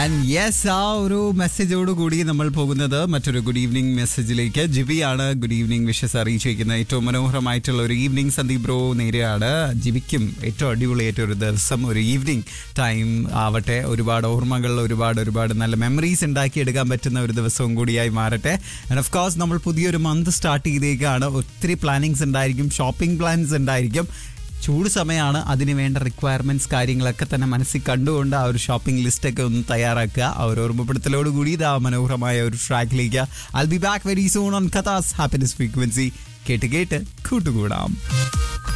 and yes ആ ഒരു മെസ്സേജോട് കൂടി നമ്മൾ പോകുന്നത് മറ്റൊരു ഗുഡ് ഈവനിങ് മെസ്സേജിലേക്ക് ജിബിയാണ് ഗുഡ് ഈവനിങ് വിഷസ് അറിയിച്ചിരിക്കുന്നത് ഏറ്റവും മനോഹരമായിട്ടുള്ള ഒരു ഈവനിങ് സന്ദീപ് ബ്രോ നേരെയാണ് ജിബിക്കും ഏറ്റവും അടിപൊളിയായിട്ട് ഒരു ദിവസം ഒരു ഈവനിങ് ടൈം ആവട്ടെ ഒരുപാട് ഓർമ്മകൾ ഒരുപാട് ഒരുപാട് നല്ല മെമ്മറീസ് ഉണ്ടാക്കിയെടുക്കാൻ പറ്റുന്ന ഒരു ദിവസവും കൂടിയായി മാറട്ടെ ആൻഡ് ഓഫ് കോഴ്സ് നമ്മൾ പുതിയൊരു മന്ത് സ്റ്റാർട്ട് ചെയ്തേക്കാണ് ഒത്തിരി പ്ലാനിങ്സ് ഉണ്ടായിരിക്കും ഷോപ്പിംഗ് പ്ലാൻസ് ഉണ്ടായിരിക്കും ചൂട് സമയമാണ് അതിന് വേണ്ട റിക്വയർമെന്റ്സ് കാര്യങ്ങളൊക്കെ തന്നെ മനസ്സിൽ കണ്ടുകൊണ്ട് ആ ഒരു ഷോപ്പിംഗ് ലിസ്റ്റ് ഒക്കെ ഒന്ന് തയ്യാറാക്കുക ആ ഒരു ഓർമ്മപ്പെടുത്തലോട് കൂടി ഇതാ മനോഹരമായ ഒരു ട്രാക്കിലേക്ക് I be back very soon on Kathas happiness frequency കേട്ട് കേട്ട് കൂട്ടുകൂടാം